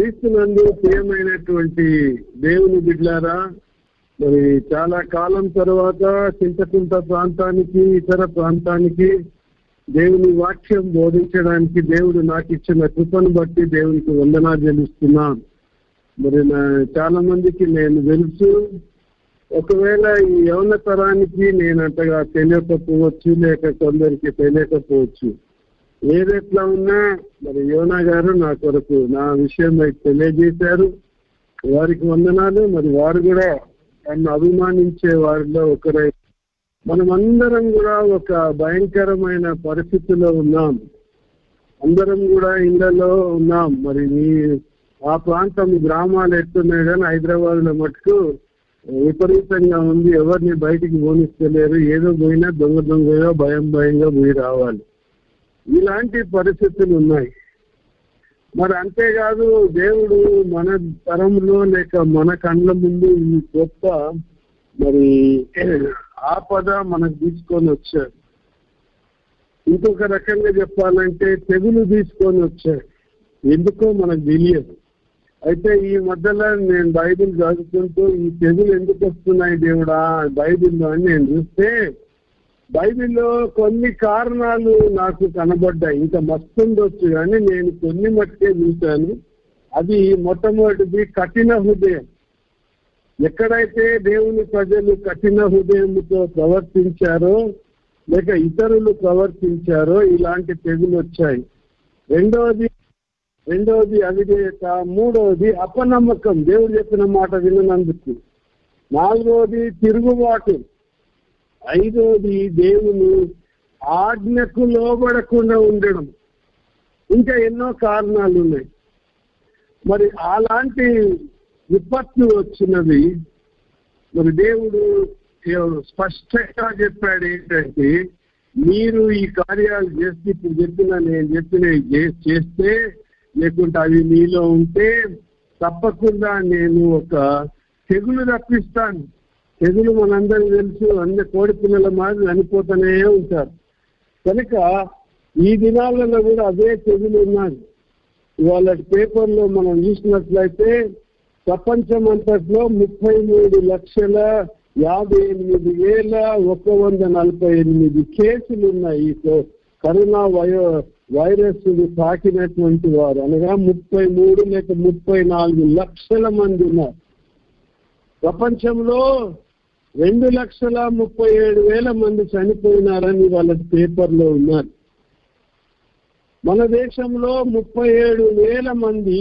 క్రీస్తునందు ప్రియమైనటువంటి దేవుని బిడ్లారా మరి చాలా కాలం తర్వాత చింతకుంట ప్రాంతానికి ఇతర ప్రాంతానికి దేవుని వాక్యం బోధించడానికి దేవుడు నాకు ఇచ్చిన కృపను బట్టి దేవునికి వందనా చెల్లిస్తున్నాను మరి నా- చాలా మందికి నేను తెలుసు ఒకవేళ ఈ యవన తరానికి నేను అంతగా తెలియకపోవచ్చు లేక కొందరికి తెలియకపోవచ్చు ఏదెట్లా ఉన్నా మరి యోనా గారు నా కొరకు నా విషయం అయితే తెలియజేశారు వారికి వందనాలు మరి వారు కూడా నన్ను అభిమానించే వారిలో ఒకరై మనమందరం కూడా ఒక భయంకరమైన పరిస్థితిలో ఉన్నాం అందరం కూడా ఇళ్లలో ఉన్నాం మరి మీ ఆ ప్రాంతం గ్రామాలు ఎట్టున్నాయి కానీ హైదరాబాద్ లో మటుకు విపరీతంగా ఉంది ఎవరిని బయటికి పోనిస్తలేరు ఏదో పోయినా దొంగ దొంగగా భయం భయంగా పోయి రావాలి ఇలాంటి పరిస్థితులు ఉన్నాయి మరి అంతేకాదు దేవుడు మన తరంలో లేక మన కండ్ల ముందు ఈ గొప్ప మరి ఆపద మనకు తీసుకొని వచ్చాడు ఇంకొక రకంగా చెప్పాలంటే తెగులు తీసుకొని వచ్చాడు ఎందుకో మనకు తెలియదు అయితే ఈ మధ్యలో నేను బైబిల్ చదువుకుంటూ ఈ తెగులు ఎందుకు వస్తున్నాయి దేవుడా బైబిల్లో అని నేను చూస్తే బైబిల్లో కొన్ని కారణాలు నాకు కనబడ్డాయి ఇంకా మస్తు ఉండొచ్చు కానీ నేను కొన్ని మట్టుకే చూశాను అది మొట్టమొదటిది కఠిన హృదయం ఎక్కడైతే దేవుని ప్రజలు కఠిన హృదయంతో ప్రవర్తించారో లేక ఇతరులు ప్రవర్తించారో ఇలాంటి తెగులు వచ్చాయి రెండవది రెండవది అవిధేయత మూడవది అపనమ్మకం దేవుడు చెప్పిన మాట విననందుకు నాలుగవది తిరుగుబాటు ఐదవది దేవుని ఆజ్ఞకు లోబడకుండా ఉండడం ఇంకా ఎన్నో కారణాలు ఉన్నాయి మరి అలాంటి విపత్తు వచ్చినవి మరి దేవుడు ఏ- స్పష్టంగా చెప్పాడు ఏంటంటే మీరు ఈ కార్యాలు చేస్తే ఇప్పుడు చెప్పిన నేను చెప్పిన చేస్తే లేకుంటే అవి మీలో ఉంటే తప్పకుండా నేను ఒక తెగులు రప్పిస్తాను తెగులు మనందరికీ తెలుసు అన్ని కోడి పిల్లల మాదిరి చనిపోతూనే ఉంటారు కనుక ఈ దినాలలో కూడా అదే తెగులు ఉన్నది ఇవాళ పేపర్లో మనం చూసినట్లయితే ప్రపంచం అంతట్లో ముప్పై మూడు లక్షల యాభై ఎనిమిది వేల ఒక వంద నలభై ఎనిమిది కేసులు ఉన్నాయి ఈ కో- కరోనా వయో వైరస్ తాకినటువంటి వారు అనగా ముప్పై మూడు లేక ముప్పై నాలుగు లక్షల మంది ఉన్నారు ప్రపంచంలో రెండు లక్షల ముప్పై ఏడు వేల మంది చనిపోయినారని వాళ్ళ పేపర్లో ఉన్నారు మన దేశంలో ముప్పై ఏడు వేల మంది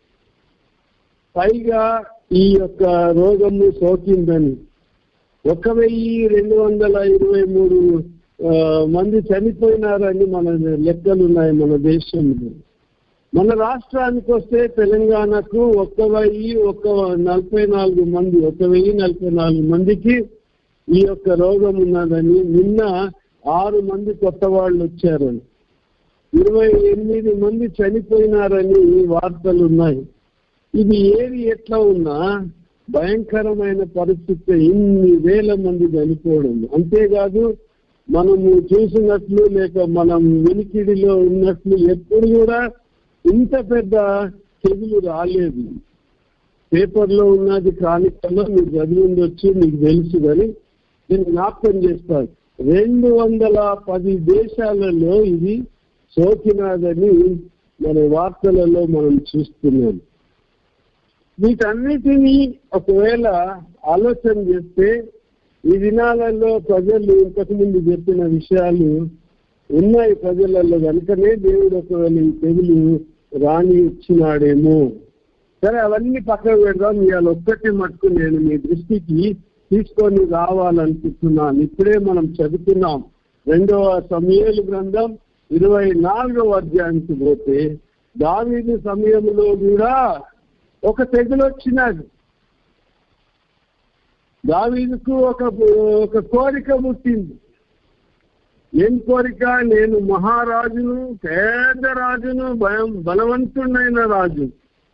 పైగా ఈ యొక్క రోగము సోకిందని ఒక వెయ్యి రెండు వందల ఇరవై మూడు ఆ, మంది చనిపోయినారని మన లెక్కలు ఉన్నాయి మన దేశంలో మన రాష్ట్రానికి వస్తే తెలంగాణకు ఒక్క వెయ్యి ఒక నలభై నాలుగు మంది ఒక వెయ్యి నలభై నాలుగు మందికి ఈ యొక్క రోగం ఉన్నదని నిన్న ఆరు మంది కొత్త వాళ్ళు వచ్చారని ఇరవై ఎనిమిది మంది చనిపోయినారని వార్తలు ఉన్నాయి ఇది ఏది ఎట్లా ఉన్నా భయంకరమైన పరిస్థితి ఇన్ని వేల మంది చనిపోవడం అంతేకాదు మనము చూసినట్లు లేక మనం వినికిడిలో ఉన్నట్లు ఎప్పుడు కూడా ఇంత పెద్ద తెగులు రాలేదు పేపర్లో ఉన్నది క్రానికల్లో మీకు చదివి ఉండొచ్చు మీకు తెలుసు కానీ నేను జ్ఞాపకం చేస్తాను రెండు వందల పది దేశాలలో ఇది సోకినాదని మన వార్తలలో మనం చూస్తున్నాం వీటన్నిటినీ ఒకవేళ ఆలోచన చేస్తే ఈ దినాలలో ప్రజలు ఇంతకు ముందు చెప్పిన విషయాలు ఉన్నాయి ప్రజలలో కనుకనే దేవుడు ఒకవేళ ఈ తెగులు రాని ఇచ్చినాడేమో సరే అవన్నీ పక్కన పెడదాం ఇవాళ ఒక్కటి మటుకు నేను మీ దృష్టికి తీసుకొని రావాలనుకుంటున్నాను ఇప్పుడే మనం చదువుతున్నాం రెండవ సమయాలు గ్రంథం ఇరవై నాలుగవ అధ్యాయానికి పోతే దావీదు సమయంలో కూడా ఒక తెగులు వచ్చినది దావీదుకు ఒక ఒక కోరిక పుట్టింది ఏం కోరిక నేను మహారాజును పేద రాజును భయం బలవంతుడైన రాజు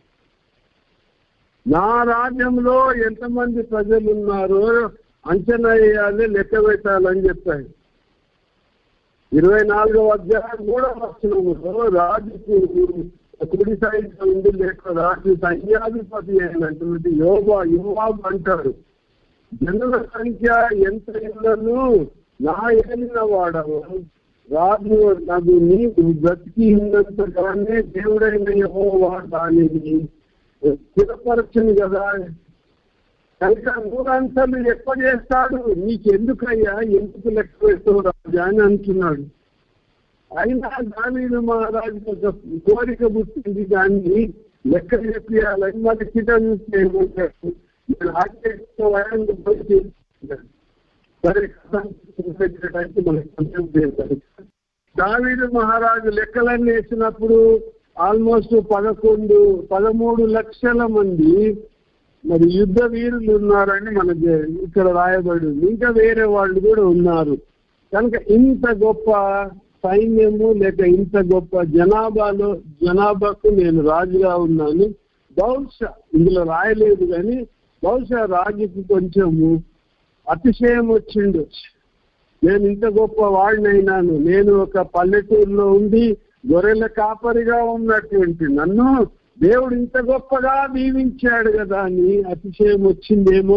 నా రాజ్యంలో ఎంతమంది ప్రజలు ఉన్నారో అంచనా వేయాలి లెక్క పెట్టాలని చెప్పాడు ఇరవై నాలుగవ అధ్యాయం మూడవ వచనములో రాజుకు కుడి సైడ్ ఉండి లేక రాజు సైన్యాధిపతి అయినటువంటి యోగా యువాబు అంటాడు జనుల సంఖ్య ఎంత ఇళ్లను నా ఏలిన వాడవు రాజు నాకు నీకు బ్రతికి ఉన్నంతగానే దేవుడైన యెహోవా దానిని స్థిరపరచును కదా కనుక మూడంతలు ఎక్కువ చేస్తాడు నీకెందుకయ్యా ఎందుకు లెక్క పెడతావు రాజా అని అంటున్నాడు అయినా దావీదు మహారాజుకు ఒక కోరిక పుట్టింది దాన్ని లెక్క చెప్పాలని మరి చిట చూస్తే ఏమంటాడు నేను ఆశ్చర్యంతో వయంగా పోయి చేసుకుంటాడు. సరే పెట్టడానికి మనకి కొంచెం చేశారు దావీదు మహారాజు లెక్కలన్నీ వేసినప్పుడు ఆల్మోస్ట్ పదకొండు పదమూడు లక్షల మంది మరి యుద్ధ వీరులు ఉన్నారని మనకి ఇక్కడ రాయబడి ఉంది ఇంకా వేరే వాళ్ళు కూడా ఉన్నారు కనుక ఇంత గొప్ప సైన్యము లేక ఇంత గొప్ప జనాభాలో జనాభాకు నేను రాజుగా ఉన్నాను బహుశా ఇందులో రాయలేదు కానీ బహుశా రాజుకు కొంచెము అతిశయం వచ్చిండు నేను ఇంత గొప్ప వాడినైనాను నేను ఒక పల్లెటూరులో ఉండి గొర్రెల కాపరిగా ఉన్నటువంటి నన్ను దేవుడు ఇంత గొప్పగా దీవించాడు కదా అని అతిశయం వచ్చిందేమో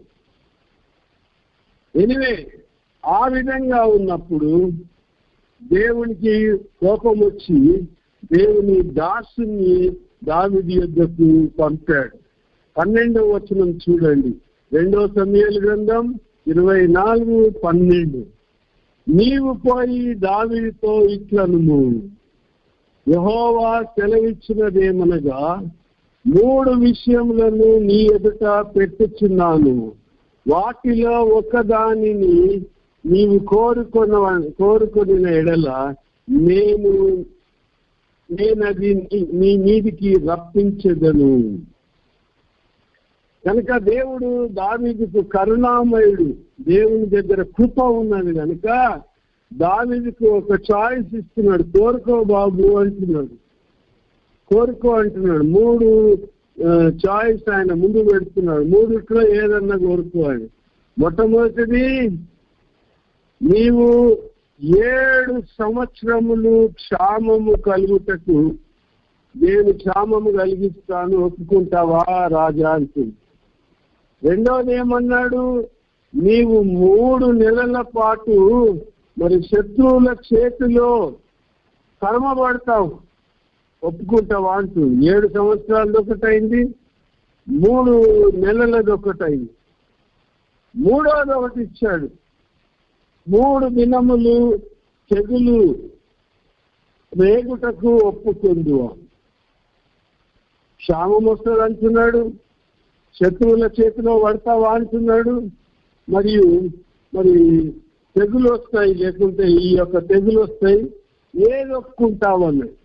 ఎనివే ఆ విధంగా ఉన్నప్పుడు దేవునికి కోపం వచ్చి దేవుని దాసుని దావిది యొద్దకు పంపాడు పన్నెండవ వచనం చూడండి రెండో సమయాల గ్రంథం ఇరవై నాలుగు పన్నెండు నీవు పోయి దావిడితో ఇట్లను యహోవా సెలవిచ్చినదేమనగా మూడు విషయములను నీ ఎదుట పెట్టుచున్నాను వాటిలో ఒకదానిని నీవు కోరుకున్న కోరుకుని ఎడల నేను నేనది నీ- నీ మీదికి రప్పించదను కనుక దేవుడు దావీదుకు కరుణామయుడు దేవుని దగ్గర కృప ఉన్నది కనుక దావీదుకు ఒక చాయిస్ ఇస్తున్నాడు కోరుకో బాబు అంటున్నాడు కోరుకో అంటున్నాడు మూడు చాయిస్ ఆయన ముందు పెడుతున్నాడు మూడిట్లో ఏదన్నా కోరుకో అని మొట్టమొదటిది నీవు ఏడు సంవత్సరములు క్షామము కలుగుటకు నేను క్షామము కలిగిస్తాను ఒప్పుకుంటావా రాజా అంటుంది రెండవది ఏమన్నాడు నీవు మూడు నెలల పాటు మరి శత్రువుల చేతిలో కర్మపడతావు ఒప్పుకుంటావా అంటుంది ఏడు సంవత్సరాలది ఒకటైంది మూడు నెలలది ఒకటైంది మూడోది ఒకటి ఇచ్చాడు మూడు దినములు తెగులు రేగుటకు ఒప్పుకుందు క్షామం వస్తుంది అంటున్నాడు శత్రువుల చేతిలో పడతావా అంటున్నాడు మరియు మరి తెగులు వస్తాయి లేకుంటే ఈ యొక్క తెగులు వస్తాయి ఏది ఒప్పుకుంటావు అన్నాడు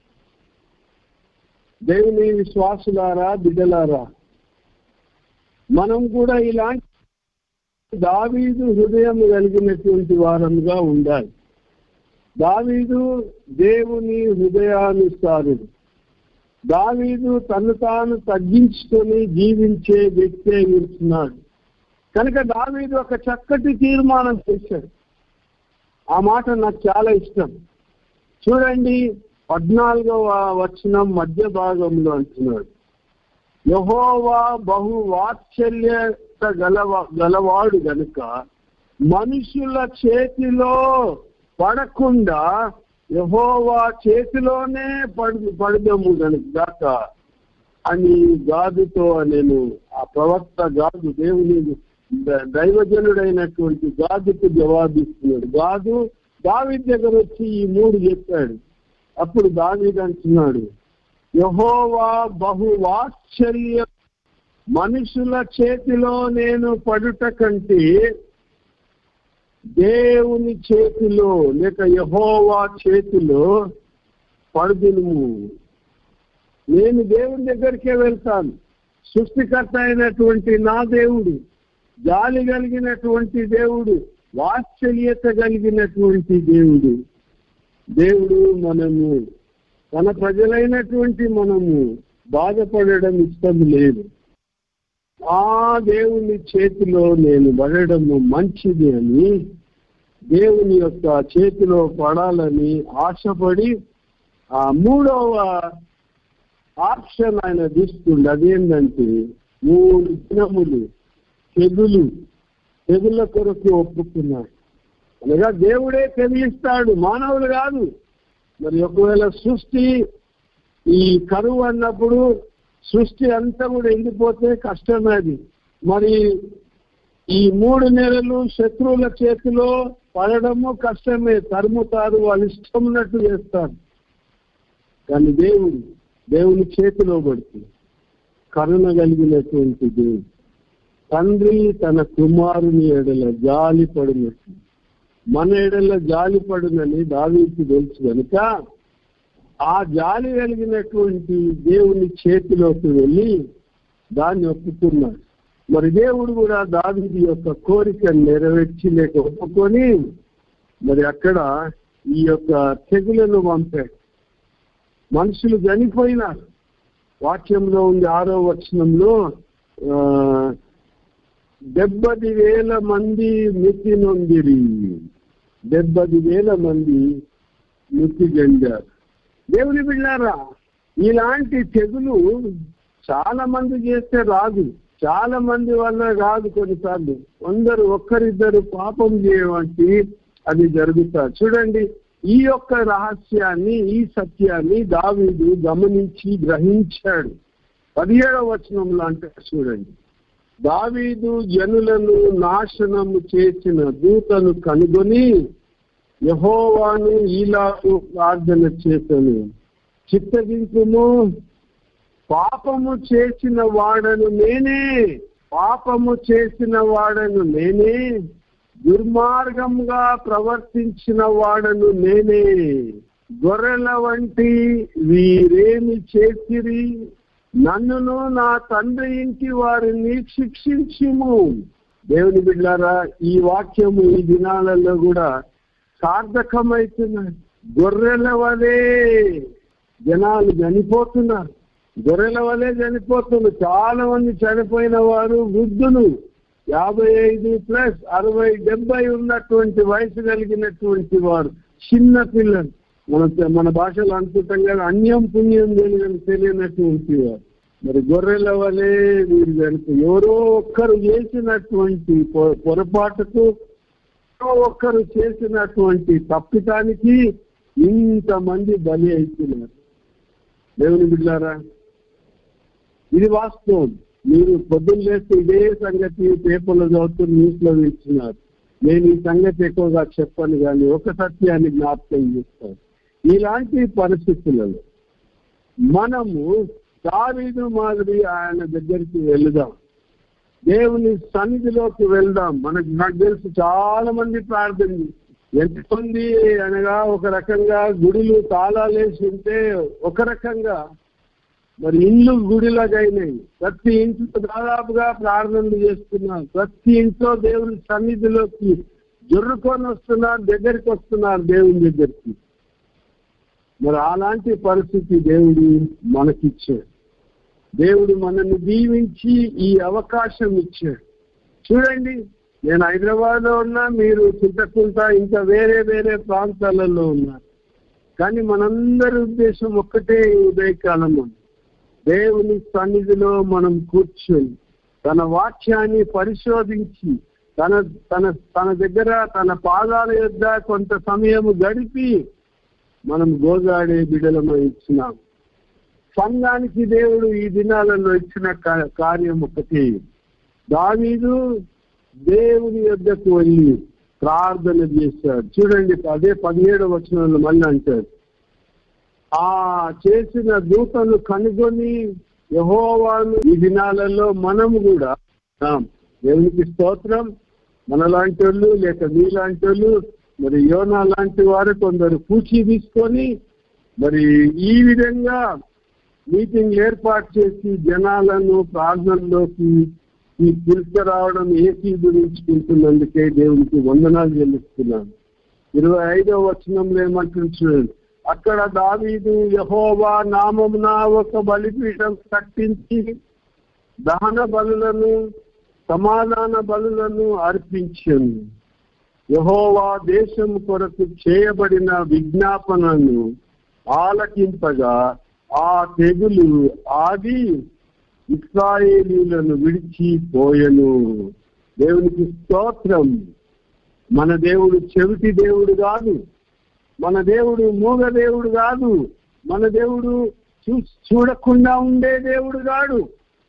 దేవుని విశ్వాసులారా బిడ్డలారా మనం కూడా ఇలాంటి దావీదు హృదయం కలిగినటువంటి వారంగా ఉండాలి దావీదు దేవుని హృదయానుసారుడు దావీదు తను తాను తగ్గించుకొని జీవించే వ్యక్తి నిలుచున్నాడు కనుక దావీదు ఒక చక్కటి తీర్మానం చేశాడు ఆ మాట నాకు చాలా ఇష్టం చూడండి పద్నాలుగవ వచనం మధ్య భాగంలో అంటున్నాడు యహోవా బహు వాత్సల్యత గలవ గలవాడు గనుక మనుషుల చేతిలో పడకుండా యహోవా చేతిలోనే పడు పడదము గనుక దాక అని గాదుతో నేను ఆ ప్రవక్త గాదు దేవుని ద- దైవజనుడైనటువంటి గాదుకు జవాబిస్తున్నాడు గాదు దావీద్ దగ్గర వచ్చి ఈ మూడు చెప్పాడు అప్పుడు దావీద్ అంటున్నాడు యహోవా బహు వాత్సల్య మనుషుల చేతిలో నేను పడుట కంటే దేవుని చేతిలో లేక యహోవా చేతిలో పడుదును నేను దేవుని దగ్గరికే వెళ్తాను సృష్టికర్త అయినటువంటి నా దేవుడు జాలి కలిగినటువంటి దేవుడు వాత్సల్యత కలిగినటువంటి దేవుడు దేవుడు మనము తన ప్రజలైనటువంటి మనము బాధపడడం ఇష్టం లేదు ఆ దేవుని చేతిలో నేను పడడము మంచిది అని దేవుని యొక్క చేతిలో పడాలని ఆశపడి ఆ మూడవ ఆప్షన్ ఆయన తీసుకుండు అదేంటంటే మూడు దినములు తెగులు తెగుల కొరకు ఒప్పుకున్నాడు అనగా దేవుడే తెలియస్తాడు మానవులు కాదు మరి ఒకవేళ సృష్టి ఈ కరువు అన్నప్పుడు సృష్టి అంతా కూడా ఎండిపోతే కష్టమే అది మరి ఈ మూడు నెలలు శత్రువుల చేతిలో పడడము కష్టమే తరుముతారు వాళ్ళు ఇష్టం ఉన్నట్టు చేస్తారు కానీ దేవుడు దేవుని చేతిలో పడుతుంది కరుణ కలిగినటువంటి దేవుడు తండ్రి తన కుమారుని ఎడల జాలి పడినట్టు మన ఎడల జాలి పడునని దావీకి తెలుసు కనుక ఆ జాలి కలిగినటువంటి దేవుని చేతిలోకి వెళ్ళి దాన్ని ఒప్పుకున్నాడు మరి దేవుడు కూడా దావీది యొక్క కోరికను నెరవేర్చి లేక ఒప్పుకొని మరి అక్కడ ఈ యొక్క తెగులను పంపాడు మనుషులు చనిపోయినారు వాక్యంలో ఉంది ఆరో వచనంలో ఆ, డెబ్బది వేల మంది మృతి నొందిరి డెబ్బది వేల మంది మృతి చెందారు దేవుని బిళ్ళారా ఇలాంటి తెగులు చాలా మంది చేస్తే రాదు చాలా మంది వల్ల రాదు కొన్నిసార్లు కొందరు ఒక్కరిద్దరు పాపం చేయవంటి అది జరుగుతారు చూడండి ఈ యొక్క రహస్యాన్ని ఈ సత్యాన్ని దావీదు గమనించి గ్రహించాడు పదిహేడవ వచనంలో అంటే చూడండి దావీదు జనులను నాశనము చేసిన దూతను కనుగొని యహోవాను ఈలాకు ప్రార్థన చేసను చిత్తగింపుము పాపము చేసిన వాడను నేనే పాపము చేసిన వాడను నేనే దుర్మార్గంగా ప్రవర్తించిన వాడను నేనే గొర్రెల వంటి వీరేమి చేసిరి నన్నును నా తండ్రి ఇంటి వారిని శిక్షించుము దేవుని బిడ్డారా ఈ వాక్యము ఈ దినాలలో కూడా సార్థకమవుతున్నాయి గొర్రెల వలె జనాలు చనిపోతున్నారు గొర్రెల వలె చనిపోతున్నారు చాలా మంది చనిపోయిన వారు వృద్ధులు యాభై ఐదు ప్లస్ అరవై డెబ్బై ఉన్నటువంటి వయసు కలిగినటువంటి వారు చిన్న పిల్లలు మన మన భాషలో అనుకుంటాం కదా అన్యం పుణ్యం తెలియని తెలియనటువంటి వారు మరి గొర్రెల వలె వీరు చనిపో ఎవరో ఒక్కరు చేసినటువంటి పొ- పొరపాటుకు ఎవరో ఒక్కరు చేసినటువంటి తప్పితానికి ఇంతమంది బలి అవుతున్నారు దేవుని బిడ్డారా ఇది వాస్తవం మీరు పొద్దున్న లేస్తే ఇదే సంగతి పేపర్లో చదువుతూ న్యూస్ లో వింటున్నారు నేను ఈ సంగతి ఎక్కువగా చెప్పను కానీ ఒక సత్యాన్ని జ్ఞాపకం చేస్తాను ఇలాంటి పరిస్థితులలో మనము దావీదు మాదిరి ఆయన దగ్గరికి వెళదాం దేవుని సన్నిధిలోకి వెళ్దాం మనకు నాకు తెలుసు చాలా మంది ప్రార్థన చేస్తారు. ఎంతమంది అనగా ఒక రకంగా గుడులు తాళాలేసి ఉంటే ఒక రకంగా మరి ఇల్లు గుడిలాగా అయినాయి ప్రతి ఇంట్లో దాదాపుగా ప్రార్థనలు చేస్తున్నారు ప్రతి ఇంట్లో దేవుని సన్నిధిలోకి జొర్రుకొని వస్తున్నారు దగ్గరికి వస్తున్నారు దేవుని దగ్గరికి మరి అలాంటి పరిస్థితి దేవుడు మనకిచ్చాడు దేవుడు మనల్ని దీవించి ఈ అవకాశం ఇచ్చాడు చూడండి నేను హైదరాబాద్ లో ఉన్నా మీరు చింతకుంటా ఇంకా వేరే వేరే ప్రాంతాలలో ఉన్నారు కానీ మనందరి ఉద్దేశం ఒక్కటే ఈ ఉదయకాలం ఉంది దేవుని సన్నిధిలో మనం కూర్చొని తన వాక్యాన్ని పరిశోధించి తన తన తన దగ్గర తన పాదాల యొద్ద కొంత సమయం గడిపి మనం గోజాడే బిడలమై ఇచ్చినాం సంఘానికి దేవుడు ఈ దినాలలో ఇచ్చిన కా- కార్యం ఒకటి దావీదు దేవుని యొద్దకు వెళ్ళి ప్రార్థన చేశాడు చూడండి అదే పదిహేడు వచనంలో మళ్ళీ అంటాడు ఆ చేసిన దూతను కనుగొని యహోవాను ఈ దినాలలో మనము కూడా ఆ, దేవునికి స్తోత్రం మనలాంటి వాళ్ళు లేక మీలాంటి వాళ్ళు మరి యోనా లాంటి వారు కొందరు పూచి తీసుకొని మరి ఈ విధంగా మీటింగ్ ఏర్పాటు చేసి జనాలను ప్రార్థనలోకి ఈ పిలుచుకురావడం ఏసీ గురించుకుంటున్నందుకే దేవునికి వందనాలు చెల్లిస్తున్నాను ఇరవై ఐదవ వచనంలో ఏమంటుంది చూడండి అక్కడ దావీదు యహోవా నామమున ఒక బలిపీఠం కట్టించి దహన బలులను సమాధాన బలులను అర్పించను యహోవా దేశం కొరకు చేయబడిన విజ్ఞాపనను ఆలకింపగా ఆ తెగులు ఆగి ఇస్రాయేలీలను విడిచిపోయెను దేవునికి స్తోత్రం మన దేవుడు చెవిటి దేవుడు కాదు మన దేవుడు మూగ దేవుడు కాదు మన దేవుడు చూ చూడకుండా ఉండే దేవుడు కాడు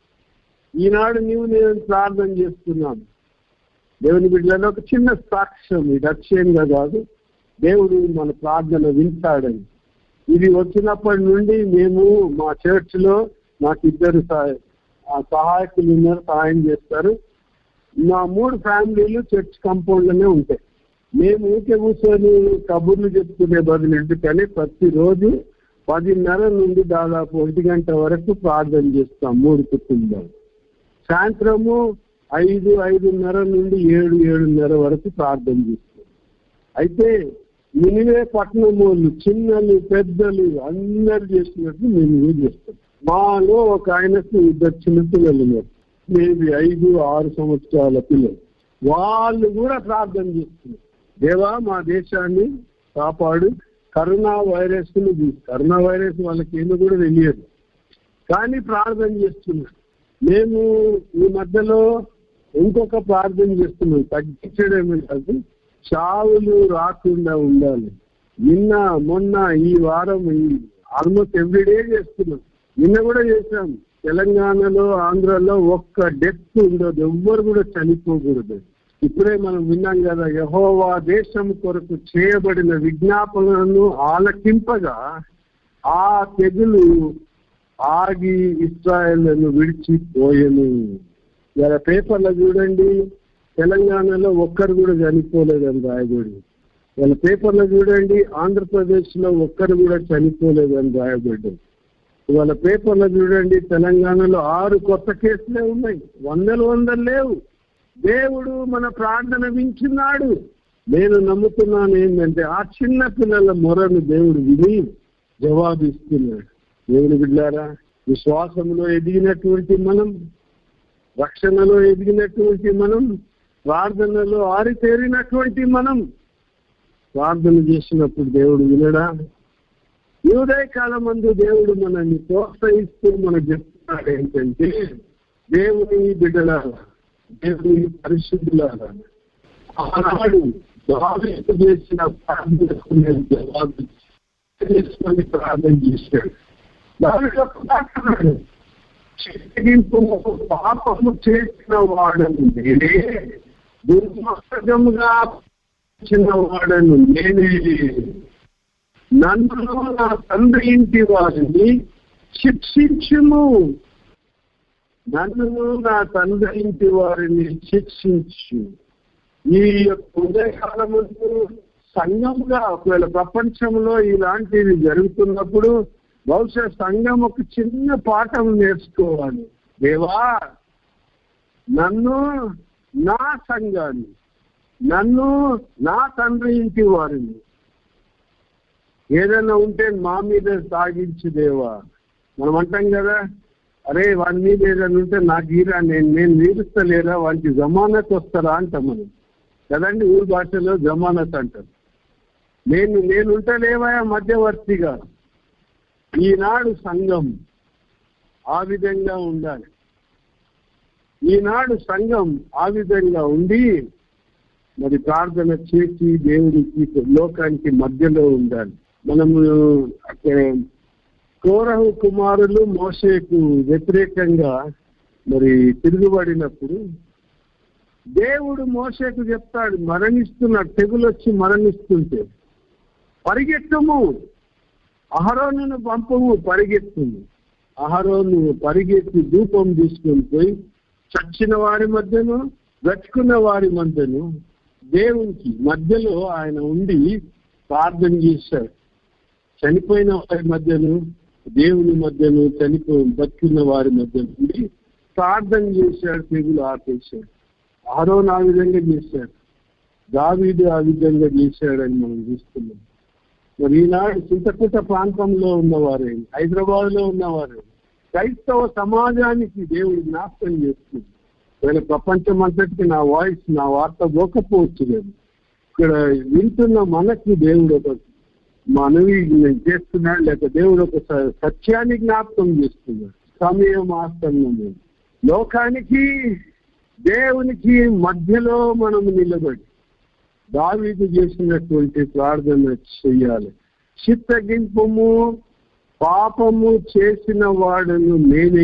ఈనాడు నీవు నేను ప్రార్థన చేస్తున్నాను దేవుని బిడ్డలలో ఒక చిన్న సాక్ష్యం ఇది అక్షయంగా కాదు దేవుడు మన ప్రార్థన వింటాడని ఇది వచ్చినప్పటి నుండి మేము మా చర్చ్ లో నాకు ఇద్దరు సహా- ఆ సహాయకులు ఉన్నారు సహాయం చేస్తారు మా మూడు ఫ్యామిలీలు చర్చ్ కాంపౌండ్ లోనే ఉంటాయి మేము ఊకే కూర్చొని కబుర్లు చెప్పుకునే బదులు ఎందుకని ప్రతిరోజు పదిన్నర నుండి దాదాపు ఒంటి గంట వరకు ప్రార్థన చేస్తాం మూడు కుటుంబాలు సాయంత్రము ఐదు ఐదున్నర నుండి ఏడు ఏడున్నర వరకు ప్రార్థన చేస్తాం అయితే మినివే పట్టణం వాళ్ళు చిన్నలు పెద్దలు అందరు చేసినట్టు మేము కూడా చేస్తాం మాలో ఒక ఆయనకు ఇద్దరు చిన్న పిల్లలు ఉన్నారు మేబీ ఐదు ఆరు సంవత్సరాల పిల్లలు వాళ్ళు కూడా ప్రార్థన చేస్తున్నారు దేవా మా దేశాన్ని కాపాడు కరోనా వైరస్ ని కరోనా వైరస్ వాళ్ళకి ఏమో కూడా తెలియదు కానీ ప్రార్థన చేస్తున్నారు మేము ఈ మధ్యలో ఇంకొక ప్రార్థన చేస్తున్నాం తగ్గించడమే కాదు చావులు రాకుండా ఉండాలి నిన్న మొన్న ఈ వారం ఈ ఆల్మోస్ట్ ఎవ్రీడే చేస్తున్నాం నిన్న కూడా చేశాం తెలంగాణలో ఆంధ్రలో ఒక్క డెత్ ఉండదు ఎవ్వరు కూడా చనిపోకూడదు ఇప్పుడే మనం విన్నాం కదా యహోవా దేశం కొరకు చేయబడిన విజ్ఞాపనను ఆలకింపగా ఆ తెగులు ఆగి ఇస్రాయల్ను విడిచిపోయెను ఇలా పేపర్లో చూడండి తెలంగాణలో ఒక్కరు కూడా చనిపోలేదని రాయబడి వాళ్ళ పేపర్లో చూడండి ఆంధ్రప్రదేశ్ లో ఒక్కరు కూడా చనిపోలేదని రాయబడ్డారు ఇవాళ పేపర్లో చూడండి తెలంగాణలో ఆరు కొత్త కేసులే ఉన్నాయి వందలు వందలు లేవు దేవుడు మన ప్రార్థన వింటున్నాడు నేను నమ్ముతున్నాను ఏంటంటే ఆ చిన్న పిల్లల మొరను దేవుడు విని జవాబిస్తున్నాడు దేవుని బిడ్డారా విశ్వాసంలో ఎదిగినటువంటి మనం రక్షణలో ఎదిగినటువంటి మనం ప్రార్థనలో ఆరితేరినటువంటి మనం ప్రార్థన చేసినప్పుడు దేవుడు వినడా ఈ ఉదయకాలం మందు దేవుడు మనల్ని ప్రోత్సహిస్తూ మనకు చెప్తున్నాడు ఏంటంటే దేవుని బిడ్డలారా దేవుని పరిశుద్ధులారా ఆనాడు దావీదు చేసిన ప్రార్థనకు నేను జవాబు చేసుకొని ప్రార్థన చేశాడు దావిడు ఒక మాట అన్నాడు చిత్తగింపు పాపము చేసిన వాడను నేనే దుర్మార్గముగా చిన్న వాడను నేనే నన్ను నా తండ్రి ఇంటి వారిని శిక్షించుము నన్ను నా తండ్రి ఇంటి వారిని శిక్షించు ఈ యొక్క ఉదయకాలము సంఘంగా ఒకవేళ ప్రపంచంలో ఇలాంటివి జరుగుతున్నప్పుడు బహుశా సంఘం ఒక చిన్న పాఠం నేర్చుకోవాలి దేవా నన్ను నా సంఘాన్ని నన్ను నా తండ్రి ఇంటి వారిని ఏదైనా ఉంటే మా మీద సాగించు దేవా మనం అంటాం కదా అరే వాని మీద ఏదైనా ఉంటే నాకు ఈరా నేను నేను తీరుస్తలేరా వానికి జమానత్ వస్తారా అంటాం మనం కదండి ఊరి భాషలో జమానత్ అంటారు నేను నేను ఉంటలేవయా మధ్యవర్తిగా ఈనాడు సంఘం ఆ విధంగా ఉండాలి ఈనాడు సంఘం ఆ విధంగా ఉండి మరి ప్రార్థన చేసి దేవుడికి లోకానికి మధ్యలో ఉండాలి మనము అక్కడ కోరహు కుమారులు మోసేకు వ్యతిరేకంగా మరి తిరుగుబడినప్పుడు దేవుడు మోసేకు చెప్తాడు మరణిస్తున్నాడు తెగులు వచ్చి మరణిస్తుంటే పరిగెత్తము అహరోను పంపము పరిగెత్తుము అహరోను పరిగెత్తి ధూపం తీసుకొని పోయి చచ్చిన వారి మధ్యను బ్రతుకున్న వారి మధ్యను దేవునికి మధ్యలో ఆయన ఉండి ప్రార్థన చేశాడు చనిపోయిన వారి మధ్యను దేవుని మధ్యను చనిపో బతుకున్న వారి మధ్య ఉండి ప్రార్థన చేశాడు తెగులు ఆపేశాడు ఆరోన్ ఆ విధంగా చేశాడు దావీదు ఆ విధంగా చేశాడని మనం చూస్తున్నాం మరి ఈనాడు చింతకుట ప్రాంతంలో ఉన్నవారే హైదరాబాద్ లో ఉన్నవారే క్రైస్తవ సమాజానికి దేవుడు జ్ఞాపకం చేస్తుంది వీళ్ళ ప్రపంచం అంతటికి నా వాయిస్ నా వార్త పోకపోవచ్చు లేదు ఇక్కడ వింటున్న మనకి దేవుడు ఒక మనవి చేస్తున్నాడు లేక దేవుడు ఒక స- సత్యాన్ని జ్ఞాపకం చేస్తున్నాడు సమయం ఆసన్నము లోకానికి దేవునికి మధ్యలో మనం నిలబడి దావీదు చేసినటువంటి ప్రార్థన చెయ్యాలి చిత్తగింపము పాపము చేసిన వాడను నేనే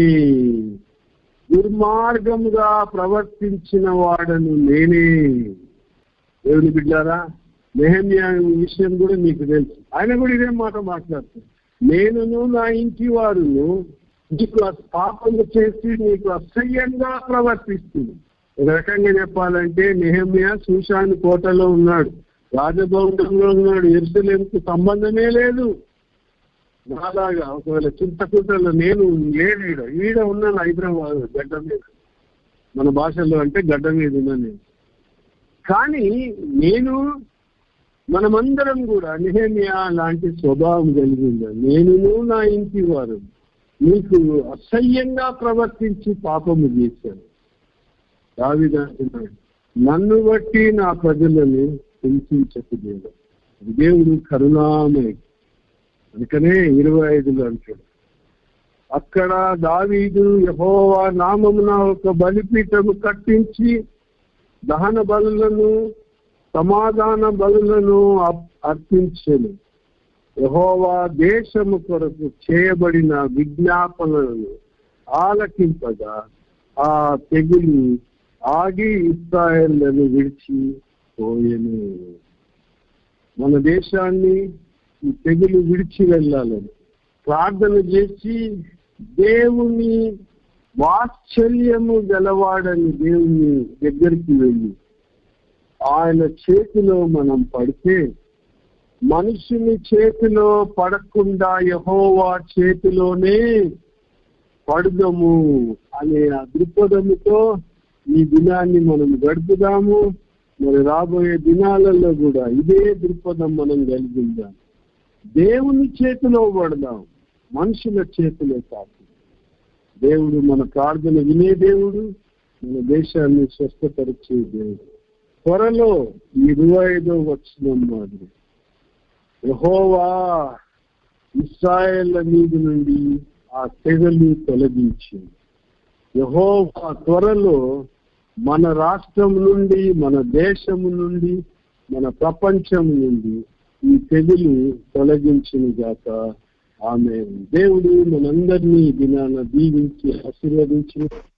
దుర్మార్గముగా ప్రవర్తించిన వాడను నేనే దేవుని బిడ్డారా నెహమ్యా విషయం కూడా మీకు తెలుసు ఆయన కూడా ఇదే మాట మాట్లాడుతారు నేనును నా ఇంటి వారును నీకు ఆ పాపము చేసి నీకు అసహ్యంగా ప్రవర్తిస్తుంది ఒక రకంగా చెప్పాలంటే నెహమ్యా సుషాను కోటలో ఉన్నాడు రాజభవనంలో ఉన్నాడు ఎరుసలేంకు సంబంధమే లేదు నాలాగా ఒకవేళ చింతకుంటలో నేను లేను ఈడ ఈడ ఉన్నాను హైదరాబాద్ గడ్డ మీద మన భాషలో అంటే గడ్డ మీద ఉన్నాను నేను కానీ నేను మనమందరం కూడా నిహేమియా లాంటి స్వభావం కలిగి ఉన్నాను నేనును నా ఇంటి వారు నీకు అసహ్యంగా ప్రవర్తించి పాపము చేశాను దావిదా అంటున్నాడు నన్ను బట్టి నా ప్రజలను హింసించకు దేవుడు దేవుడు కరుణామయుడు అందుకనే ఇరవై ఐదులో అంటాడు అక్కడ దావీదు యహోవా నామమున ఒక బలిపీఠము కట్టించి దహన బలులను సమాధాన బలులను అప్- అర్పించెను యహోవా దేశము కొరకు చేయబడిన విజ్ఞాపనలను ఆలకింపగా ఆ తెగులు ఆగి ఇస్రాయళ్లను విడిచి పోయెను మన దేశాన్ని ఈ తెగులు విడిచి వెళ్ళాలని ప్రార్థన చేసి దేవుని వాత్సల్యము గలవాడని దేవుని దగ్గరికి వెళ్ళి ఆయన చేతిలో మనం పడితే మనుషుని చేతిలో పడకుండా యహోవా చేతిలోనే పడుదము అనే ఆ దృక్పథముతో ఈ దినాన్ని మనం గడుపుదాము మరి రాబోయే దినాలలో కూడా ఇదే దృక్పథం మనం కలిగి ఉందాం దేవుని చేతిలో పడదాం మనుషుల చేతిలో కాదు దేవుడు మన ప్రార్థన వినే దేవుడు మన దేశాన్ని స్వస్థపరిచే దేవుడు త్వరలో ఈ ఇరవై ఐదో వచ్చిన మాదిరి యహోవా ఇస్రాయేళ్ల మీద నుండి ఆ తెగలు తొలగించింది యహోవా త్వరలో మన రాష్ట్రం నుండి మన దేశము నుండి మన ప్రపంచం నుండి ఈ తెగులు తొలగించిన గాక ఆమె దేవుడు మనందరినీ ఈ దినాన దీవించి ఆశీర్వదించి